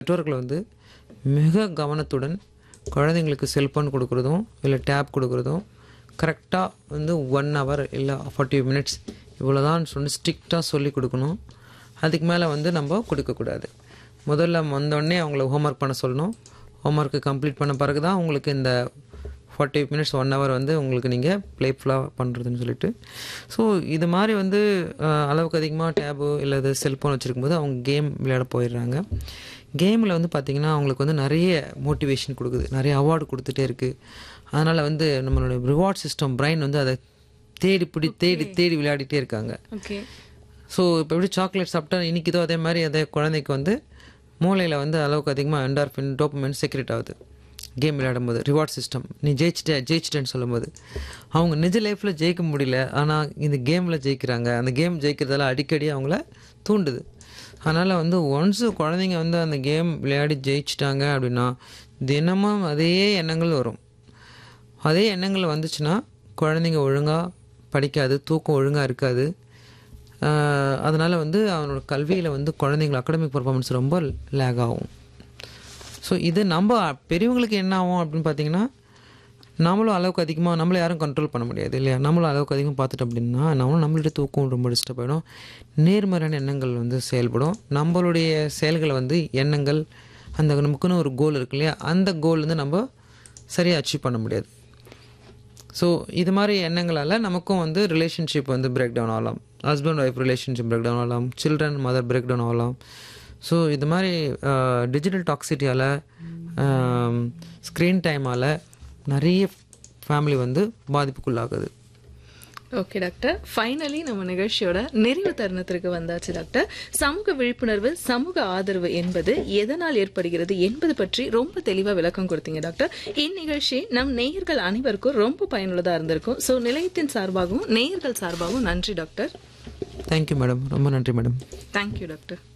பெற்றோர்கள் வந்து மிக கவனத்துடன் குழந்தைங்களுக்கு செல்ஃபோன் கொடுக்குறதும் இல்லை டேப் கொடுக்குறதும் கரெக்டாக வந்து ஒன் ஹவர் இல்லை ஃபார்ட்டி மினிட்ஸ் இவ்வளோதான் சொல்லி ஸ்ட்ரிக்டாக சொல்லி கொடுக்கணும் அதுக்கு மேலே வந்து நம்ம கொடுக்கக்கூடாது முதல்ல வந்தோடனே அவங்கள ஹோம்ஒர்க் பண்ண சொல்லணும் ஹோம்ஒர்க்கு கம்ப்ளீட் பண்ண பிறகு தான் உங்களுக்கு இந்த ஃபார்ட்டி மினிட்ஸ் ஒன் ஹவர் வந்து உங்களுக்கு நீங்கள் ப்ளேஃபுல்லாக பண்ணுறதுன்னு சொல்லிட்டு ஸோ இது மாதிரி வந்து அஹ், அளவுக்கு அதிகமாக டேபு இல்லை இது செல்ஃபோன் வச்சுருக்கும்போது அவங்க கேம் விளையாட போயிடுறாங்க கேமில் வந்து பார்த்திங்கன்னா அவங்களுக்கு வந்து நிறைய மோட்டிவேஷன் கொடுக்குது நிறைய அவார்டு கொடுத்துட்டே இருக்குது அதனால் வந்து நம்மளோட ரிவார்ட் சிஸ்டம் பிரைன் வந்து அதை தேடி பிடி தேடி தேடி விளையாடிட்டே இருக்காங்க ஓகே ஸோ இப்போ எப்படி சாக்லேட் சாப்பிட்டா இனிக்குதோ அதே மாதிரி அதே குழந்தைக்கு வந்து மூளையில் வந்து அளவுக்கு அதிகமாக என்டார்ஃபின் டோப்பமெண்ட் செக்ரெட் ஆகுது கேம் விளையாடும்போது ரிவார்ட் சிஸ்டம் நீ ஜெயிச்சிட்ட ஜெயிச்சிட்டேன்னு சொல்லும்போது அவங்க நிஜ லைஃப்பில் ஜெயிக்க முடியல ஆனால் இந்த கேமில் ஜெயிக்கிறாங்க அந்த கேம் ஜெயிக்கிறதால அடிக்கடி அவங்கள தூண்டுது அதனால் வந்து ஒன்ஸு குழந்தைங்க வந்து அந்த கேம் விளையாடி ஜெயிச்சிட்டாங்க அப்படின்னா தினமும் அதே எண்ணங்கள் வரும் அதே எண்ணங்கள் வந்துச்சுன்னா குழந்தைங்க ஒழுங்காக படிக்காது தூக்கம் ஒழுங்காக இருக்காது அதனால் வந்து அவனோட கல்வியில் வந்து குழந்தைங்கள அகாடமிக் பர்ஃபார்மன்ஸ் ரொம்ப லேக் ஆகும் ஸோ இது நம்ம பெரியவங்களுக்கு என்ன ஆகும் அப்படின்னு பார்த்தீங்கன்னா நம்மளும் அளவுக்கு அதிகமாக நம்மள யாரும் கண்ட்ரோல் பண்ண முடியாது இல்லையா நம்மளும் அளவுக்கு அதிகமாக பார்த்துட்டோம் அப்படின்னா நம்மளும் நம்மளுடைய தூக்கம் ரொம்ப டிஸ்டர்ப் ஆகிடும் நேர்மறையான எண்ணங்கள் வந்து செயல்படும் நம்மளுடைய செயல்களை வந்து எண்ணங்கள் அந்த நமக்குன்னு ஒரு கோல் இருக்கு இல்லையா அந்த கோல் வந்து நம்ம சரியாக அச்சீவ் பண்ண முடியாது ஸோ இது மாதிரி எண்ணங்களால் நமக்கும் வந்து ரிலேஷன்ஷிப் வந்து பிரேக் டவுன் ஆகலாம் husband wife relationship break down ஆகலாம் சில்ட்ரன் மதர் பிரேக் டவுன் ஆகலாம் ஸோ இது மாதிரி டிஜிட்டல் டாக்ஸிட்டியால் ஸ்க்ரீன் டைமால் நிறைய ஃபேமிலி வந்து பாதிப்புக்குள்ளாகுது ஓகே டாக்டர் ஃபைனலி நம்ம நிகழ்ச்சியோட நிறைவு தருணத்திற்கு வந்தாச்சு டாக்டர் சமூக விழிப்புணர்வு சமூக ஆதரவு என்பது எதனால் ஏற்படுகிறது என்பது பற்றி ரொம்ப தெளிவா விளக்கம் கொடுத்தீங்க டாக்டர் இந்நிகழ்ச்சி நம் நேயர்கள் அனைவருக்கும் ரொம்ப பயனுள்ளதா இருந்திருக்கும் ஸோ நிலையத்தின் சார்பாகவும் நேயர்கள் சார்பாகவும் நன்றி டாக்டர் தேங்க்யூ மேடம் ரொம்ப நன்றி மேடம் தேங்க்யூ டாக்டர்